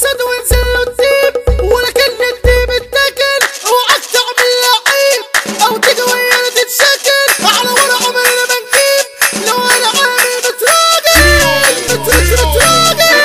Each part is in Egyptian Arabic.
اسد وانزل له الديب ولكن الديب اتاكل اوعك تعمل لعيب او تيجي ويانا تتشكل على ورا عمرنا ما نجيب لو انا عامل متراجل متراجل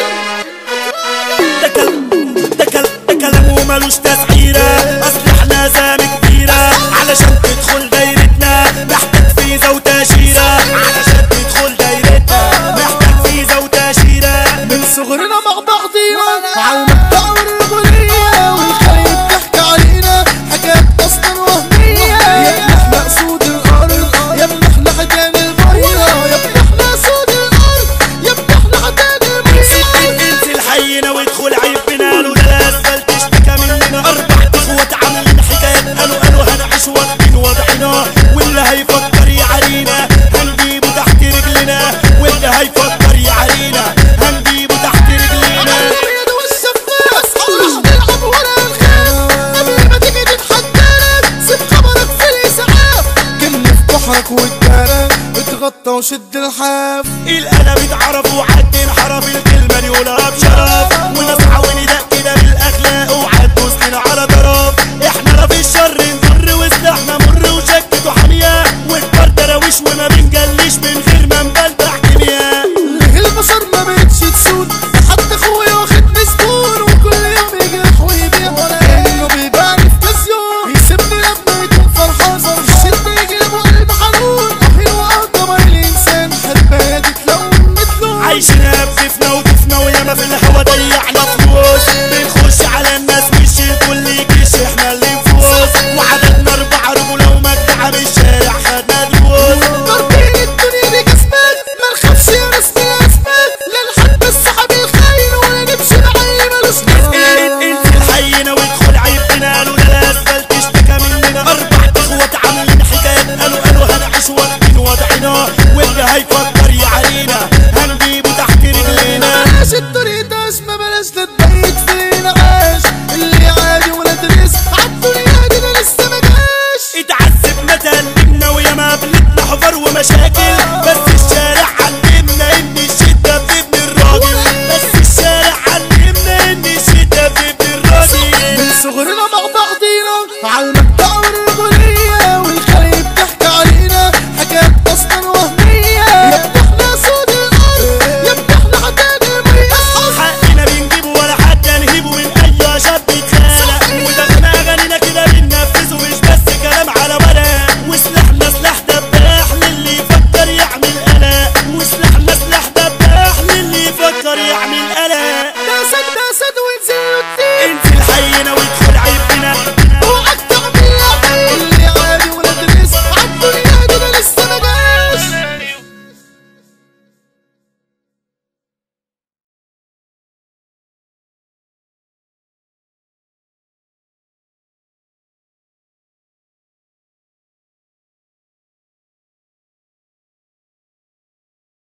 ده كلام ده كلام ده كلام ومالوش تسعيرة أصل احنا زامي كبيرة علشان تدخل دايرتنا محتاج فيزا وتأشيرة علشان تدخل دايرتنا محتاج فيزا وتأشيرة من صغرنا مع بعضينا على المبدأ والرجولية والخايب تحكي علينا حاجات أصلا وهمية يا ابن احنا أسود الأرض يا ابن احنا حيتان المية يا ابن احنا أسود الأرض يا ابن احنا حيتان المية انزل حينا وادخل عيب بنا له ده الاسفل تشتكى مننا اربع اخوات عاملين حكايات قالوا قالوا هنعيش واخدين وضعنا واللي هيفكر يعارينا هنجيبه تحت رجلنا واللي هيفكر يعارينا هنجيبه تحت رجلنا الأبيض والشفاف راح نلعب ورا الخاف قبل ما تيجي تتحدانا سيب خبرك في الإسعاف كن في بحرك والدارة اتغطى وشد الحاف القلم اتعرف وحد انحرف الكلمة يقولها بشرف ونصحى وندق كده بالاخلاق وعد مسلم على طرف احنا رافي الشر نضر وسلاحنا مر وشكت وحامية والكار دراويش وما بنجليش من غير ما نبلبع كيمياء ليه البشر ما بقتش تسود حتى اخويا واخد مسكون وكل يوم يجرح ويبيع انه بيبان في كازيون يسيبني لما يكون فرحان الشد يجلبه قلب حنون اهين واقدر الانسان حبايه تتلون مثله عايشين بكيفنا وضيفنا وياما في الهوا ضيعنا فلوس بنخش على الناس مش الكل يجيش احنا اللي نفوز وعددنا اربع رجولة ومجدعة من الشارع خدنا دروس ضاربين الدنيا دي كسبان ما نخافش يا ناس من الاسباب لا نحب السحاب الخاين ولا نمشي بعين ملوش لازمه انزل حينا وادخل عيبنا قالوا ده الاسفل تشتكى مننا اربع اخوات عاملين حكايات قالوا قالوا هنعيش واخدين وضعنا واللي هيفكر يعارينا هنجيبه تحت رجلينا بلاش الطريق داش ما بلاش تتبيت فينا عاش اللي عادي ولا تريس عالدنيا دي ده لسه ما جاش اتعذبنا تقلبنا وياما قابلتنا حفر ومشاكل بس الشارع علمنا ان الشدة بتبني الراجل بس الشارع علمنا ان الشدة بتبني الراجل من صغرنا مع بعضينا على المبدأ والرجولية والخايب تحكي علينا حاجات أصلا وهمية يا ابن احنا صوت الأرض يا ابن احنا حداد المية حقنا بنجيبه ولا حتى نهيبه من اي شاب يتخانق ودخلنا اغانينا كده بننفذه مش بس كلام على ورق وسلاحنا سلاح دباح للي يفكر يعمل قلق وسلاحنا سلاح دباح للي يفكر يعمل قلق ده سد ده سد وانزل الدين انزل حينا